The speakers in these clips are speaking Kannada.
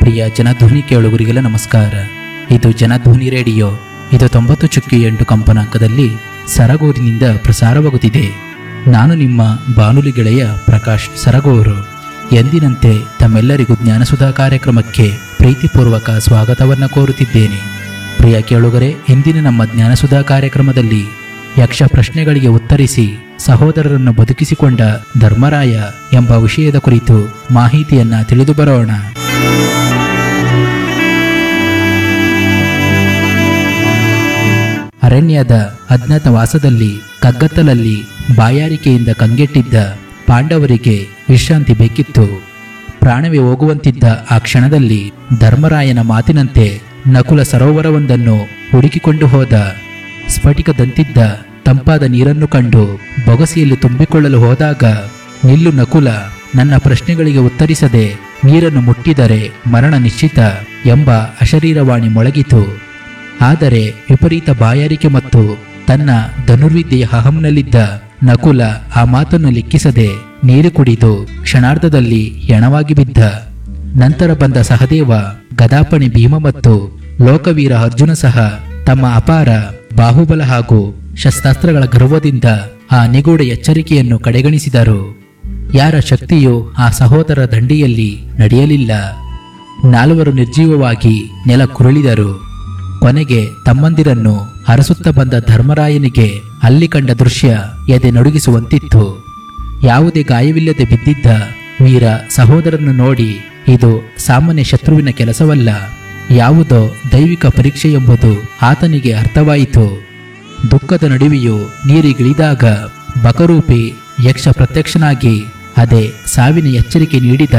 ಪ್ರಿಯ ಜನಧ್ವನಿ ಕೇಳುಗರಿಗೆಲ್ಲ ನಮಸ್ಕಾರ ಇದು ಜನಧ್ವನಿ ರೇಡಿಯೋ ಇದು ತೊಂಬತ್ತು ಚುಕ್ಕಿ ಎಂಟು ಕಂಪನಾಂಕದಲ್ಲಿ ಸರಗೂರಿನಿಂದ ಪ್ರಸಾರವಾಗುತ್ತಿದೆ ನಾನು ನಿಮ್ಮ ಬಾನುಲಿ ಗೆಳೆಯ ಪ್ರಕಾಶ್ ಸರಗೂರು ಎಂದಿನಂತೆ ತಮ್ಮೆಲ್ಲರಿಗೂ ಜ್ಞಾನಸುಧಾ ಕಾರ್ಯಕ್ರಮಕ್ಕೆ ಪ್ರೀತಿಪೂರ್ವಕ ಸ್ವಾಗತವನ್ನು ಕೋರುತ್ತಿದ್ದೇನೆ ಪ್ರಿಯ ಕೇಳುಗರೆ ಇಂದಿನ ನಮ್ಮ ಜ್ಞಾನಸುಧಾ ಕಾರ್ಯಕ್ರಮದಲ್ಲಿ ಯಕ್ಷ ಪ್ರಶ್ನೆಗಳಿಗೆ ಉತ್ತರಿಸಿ ಸಹೋದರರನ್ನು ಬದುಕಿಸಿಕೊಂಡ ಧರ್ಮರಾಯ ಎಂಬ ವಿಷಯದ ಕುರಿತು ಮಾಹಿತಿಯನ್ನ ತಿಳಿದು ಬರೋಣ ಅರಣ್ಯದ ಅಜ್ಞಾತ ವಾಸದಲ್ಲಿ ಕಗ್ಗತ್ತಲಲ್ಲಿ ಬಾಯಾರಿಕೆಯಿಂದ ಕಂಗೆಟ್ಟಿದ್ದ ಪಾಂಡವರಿಗೆ ವಿಶ್ರಾಂತಿ ಬೇಕಿತ್ತು ಪ್ರಾಣವೇ ಹೋಗುವಂತಿದ್ದ ಆ ಕ್ಷಣದಲ್ಲಿ ಧರ್ಮರಾಯನ ಮಾತಿನಂತೆ ನಕುಲ ಸರೋವರವೊಂದನ್ನು ಹುಡುಕಿಕೊಂಡು ಹೋದ ಸ್ಫಟಿಕದಂತಿದ್ದ ತಂಪಾದ ನೀರನ್ನು ಕಂಡು ಬೊಗಸೆಯಲ್ಲಿ ತುಂಬಿಕೊಳ್ಳಲು ಹೋದಾಗ ನಿಲ್ಲು ನಕುಲ ನನ್ನ ಪ್ರಶ್ನೆಗಳಿಗೆ ಉತ್ತರಿಸದೆ ನೀರನ್ನು ಮುಟ್ಟಿದರೆ ಮರಣ ನಿಶ್ಚಿತ ಎಂಬ ಅಶರೀರವಾಣಿ ಮೊಳಗಿತು ಆದರೆ ವಿಪರೀತ ಬಾಯಾರಿಕೆ ಮತ್ತು ತನ್ನ ಧನುರ್ವಿದ್ಯೆಯ ಅಹಂನಲ್ಲಿದ್ದ ನಕುಲ ಆ ಮಾತನ್ನು ಲೆಕ್ಕಿಸದೆ ನೀರು ಕುಡಿದು ಕ್ಷಣಾರ್ಧದಲ್ಲಿ ಹೆಣವಾಗಿ ಬಿದ್ದ ನಂತರ ಬಂದ ಸಹದೇವ ಗದಾಪಣಿ ಭೀಮ ಮತ್ತು ಲೋಕವೀರ ಅರ್ಜುನ ಸಹ ತಮ್ಮ ಅಪಾರ ಬಾಹುಬಲ ಹಾಗೂ ಶಸ್ತ್ರಾಸ್ತ್ರಗಳ ಗರ್ವದಿಂದ ಆ ನಿಗೂಢ ಎಚ್ಚರಿಕೆಯನ್ನು ಕಡೆಗಣಿಸಿದರು ಯಾರ ಶಕ್ತಿಯು ಆ ಸಹೋದರ ದಂಡಿಯಲ್ಲಿ ನಡೆಯಲಿಲ್ಲ ನಾಲ್ವರು ನಿರ್ಜೀವವಾಗಿ ನೆಲ ಕುರುಳಿದರು ಕೊನೆಗೆ ತಮ್ಮಂದಿರನ್ನು ಹರಸುತ್ತ ಬಂದ ಧರ್ಮರಾಯನಿಗೆ ಅಲ್ಲಿ ಕಂಡ ದೃಶ್ಯ ಎದೆ ನಡುಗಿಸುವಂತಿತ್ತು ಯಾವುದೇ ಗಾಯವಿಲ್ಲದೆ ಬಿದ್ದಿದ್ದ ವೀರ ಸಹೋದರನ್ನು ನೋಡಿ ಇದು ಸಾಮಾನ್ಯ ಶತ್ರುವಿನ ಕೆಲಸವಲ್ಲ ಯಾವುದೋ ದೈವಿಕ ಪರೀಕ್ಷೆ ಎಂಬುದು ಆತನಿಗೆ ಅರ್ಥವಾಯಿತು ದುಃಖದ ನಡುವೆಯೂ ನೀರಿಗಿಳಿದಾಗ ಬಕರೂಪಿ ಯಕ್ಷ ಪ್ರತ್ಯಕ್ಷನಾಗಿ ಅದೇ ಸಾವಿನ ಎಚ್ಚರಿಕೆ ನೀಡಿದ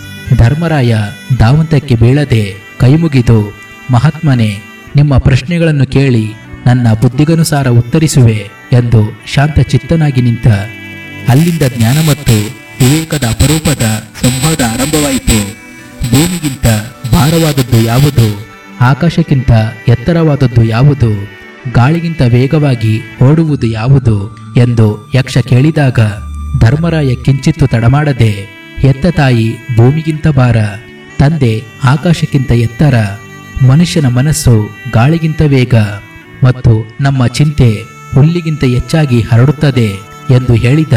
ಧರ್ಮರಾಯ ಧಾವಂತಕ್ಕೆ ಬೀಳದೆ ಕೈಮುಗಿದು ಮಹಾತ್ಮನೇ ನಿಮ್ಮ ಪ್ರಶ್ನೆಗಳನ್ನು ಕೇಳಿ ನನ್ನ ಬುದ್ಧಿಗನುಸಾರ ಉತ್ತರಿಸುವೆ ಎಂದು ಶಾಂತ ಚಿತ್ತನಾಗಿ ನಿಂತ ಅಲ್ಲಿಂದ ಜ್ಞಾನ ಮತ್ತು ವಿವೇಕದ ಅಪರೂಪದ ಸಂವಾದ ಆರಂಭವಾಯಿತು ಭೂಮಿಗಿಂತ ಭಾರವಾದದ್ದು ಯಾವುದು ಆಕಾಶಕ್ಕಿಂತ ಎತ್ತರವಾದದ್ದು ಯಾವುದು ಗಾಳಿಗಿಂತ ವೇಗವಾಗಿ ಓಡುವುದು ಯಾವುದು ಎಂದು ಯಕ್ಷ ಕೇಳಿದಾಗ ಧರ್ಮರಾಯ ಕಿಂಚಿತ್ತು ತಡಮಾಡದೆ ಎತ್ತ ತಾಯಿ ಭೂಮಿಗಿಂತ ಭಾರ ತಂದೆ ಆಕಾಶಕ್ಕಿಂತ ಎತ್ತರ ಮನುಷ್ಯನ ಮನಸ್ಸು ಗಾಳಿಗಿಂತ ವೇಗ ಮತ್ತು ನಮ್ಮ ಚಿಂತೆ ಹುಲ್ಲಿಗಿಂತ ಹೆಚ್ಚಾಗಿ ಹರಡುತ್ತದೆ ಎಂದು ಹೇಳಿದ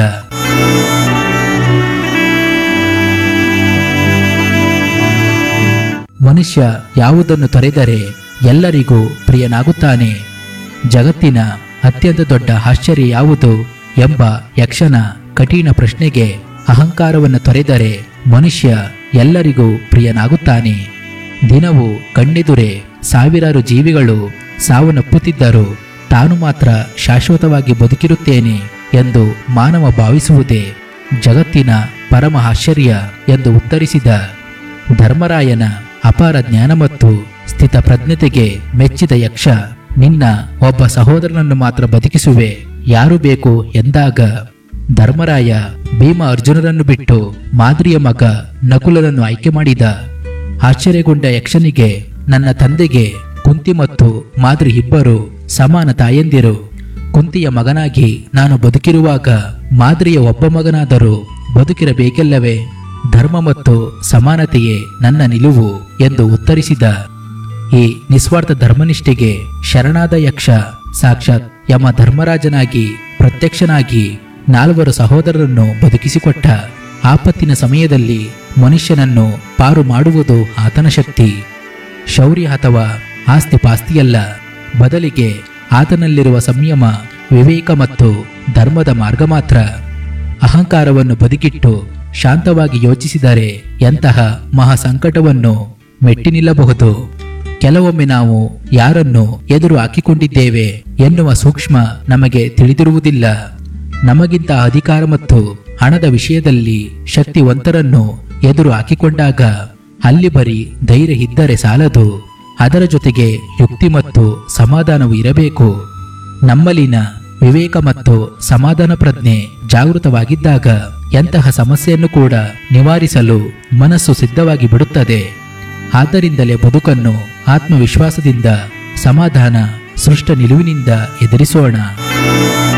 ಮನುಷ್ಯ ಯಾವುದನ್ನು ತೊರೆದರೆ ಎಲ್ಲರಿಗೂ ಪ್ರಿಯನಾಗುತ್ತಾನೆ ಜಗತ್ತಿನ ಅತ್ಯಂತ ದೊಡ್ಡ ಆಶ್ಚರ್ಯ ಯಾವುದು ಎಂಬ ಯಕ್ಷನ ಕಠಿಣ ಪ್ರಶ್ನೆಗೆ ಅಹಂಕಾರವನ್ನು ತೊರೆದರೆ ಮನುಷ್ಯ ಎಲ್ಲರಿಗೂ ಪ್ರಿಯನಾಗುತ್ತಾನೆ ದಿನವೂ ಕಣ್ಣೆದುರೆ ಸಾವಿರಾರು ಜೀವಿಗಳು ಸಾವನ್ನಪ್ಪುತ್ತಿದ್ದರು ತಾನು ಮಾತ್ರ ಶಾಶ್ವತವಾಗಿ ಬದುಕಿರುತ್ತೇನೆ ಎಂದು ಮಾನವ ಭಾವಿಸುವುದೇ ಜಗತ್ತಿನ ಪರಮ ಆಶ್ಚರ್ಯ ಎಂದು ಉತ್ತರಿಸಿದ ಧರ್ಮರಾಯನ ಅಪಾರ ಜ್ಞಾನ ಮತ್ತು ಸ್ಥಿತ ಪ್ರಜ್ಞತೆಗೆ ಮೆಚ್ಚಿದ ಯಕ್ಷ ನಿನ್ನ ಒಬ್ಬ ಸಹೋದರನನ್ನು ಮಾತ್ರ ಬದುಕಿಸುವೆ ಯಾರು ಬೇಕು ಎಂದಾಗ ಧರ್ಮರಾಯ ಭೀಮ ಅರ್ಜುನರನ್ನು ಬಿಟ್ಟು ಮಾದ್ರಿಯ ಮಗ ನಕುಲನನ್ನು ಆಯ್ಕೆ ಮಾಡಿದ ಆಶ್ಚರ್ಯಗೊಂಡ ಯಕ್ಷನಿಗೆ ನನ್ನ ತಂದೆಗೆ ಕುಂತಿ ಮತ್ತು ಮಾದ್ರಿ ಇಬ್ಬರು ಸಮಾನ ತಾಯಂದಿರು ಕುಂತಿಯ ಮಗನಾಗಿ ನಾನು ಬದುಕಿರುವಾಗ ಮಾದ್ರಿಯ ಒಬ್ಬ ಮಗನಾದರೂ ಬದುಕಿರಬೇಕೆಲ್ಲವೇ ಧರ್ಮ ಮತ್ತು ಸಮಾನತೆಯೇ ನನ್ನ ನಿಲುವು ಎಂದು ಉತ್ತರಿಸಿದ ಈ ನಿಸ್ವಾರ್ಥ ಧರ್ಮನಿಷ್ಠೆಗೆ ಶರಣಾದ ಯಕ್ಷ ಸಾಕ್ಷಾತ್ ಯಮ ಧರ್ಮರಾಜನಾಗಿ ಪ್ರತ್ಯಕ್ಷನಾಗಿ ನಾಲ್ವರು ಸಹೋದರರನ್ನು ಬದುಕಿಸಿಕೊಟ್ಟ ಆಪತ್ತಿನ ಸಮಯದಲ್ಲಿ ಮನುಷ್ಯನನ್ನು ಪಾರು ಮಾಡುವುದು ಆತನ ಶಕ್ತಿ ಶೌರ್ಯ ಅಥವಾ ಆಸ್ತಿ ಪಾಸ್ತಿಯಲ್ಲ ಬದಲಿಗೆ ಆತನಲ್ಲಿರುವ ಸಂಯಮ ವಿವೇಕ ಮತ್ತು ಧರ್ಮದ ಮಾರ್ಗ ಮಾತ್ರ ಅಹಂಕಾರವನ್ನು ಬದುಕಿಟ್ಟು ಶಾಂತವಾಗಿ ಯೋಚಿಸಿದರೆ ಎಂತಹ ಮಹಾ ಸಂಕಟವನ್ನು ಮೆಟ್ಟಿ ನಿಲ್ಲಬಹುದು ಕೆಲವೊಮ್ಮೆ ನಾವು ಯಾರನ್ನು ಎದುರು ಹಾಕಿಕೊಂಡಿದ್ದೇವೆ ಎನ್ನುವ ಸೂಕ್ಷ್ಮ ನಮಗೆ ತಿಳಿದಿರುವುದಿಲ್ಲ ನಮಗಿಂತ ಅಧಿಕಾರ ಮತ್ತು ಹಣದ ವಿಷಯದಲ್ಲಿ ಶಕ್ತಿವಂತರನ್ನು ಎದುರು ಹಾಕಿಕೊಂಡಾಗ ಅಲ್ಲಿ ಬರೀ ಧೈರ್ಯ ಇದ್ದರೆ ಸಾಲದು ಅದರ ಜೊತೆಗೆ ಯುಕ್ತಿ ಮತ್ತು ಸಮಾಧಾನವು ಇರಬೇಕು ನಮ್ಮಲ್ಲಿನ ವಿವೇಕ ಮತ್ತು ಸಮಾಧಾನ ಪ್ರಜ್ಞೆ ಜಾಗೃತವಾಗಿದ್ದಾಗ ಎಂತಹ ಸಮಸ್ಯೆಯನ್ನು ಕೂಡ ನಿವಾರಿಸಲು ಮನಸ್ಸು ಸಿದ್ಧವಾಗಿ ಬಿಡುತ್ತದೆ ಆದ್ದರಿಂದಲೇ ಬದುಕನ್ನು ಆತ್ಮವಿಶ್ವಾಸದಿಂದ ಸಮಾಧಾನ ಸೃಷ್ಟ ನಿಲುವಿನಿಂದ ಎದುರಿಸೋಣ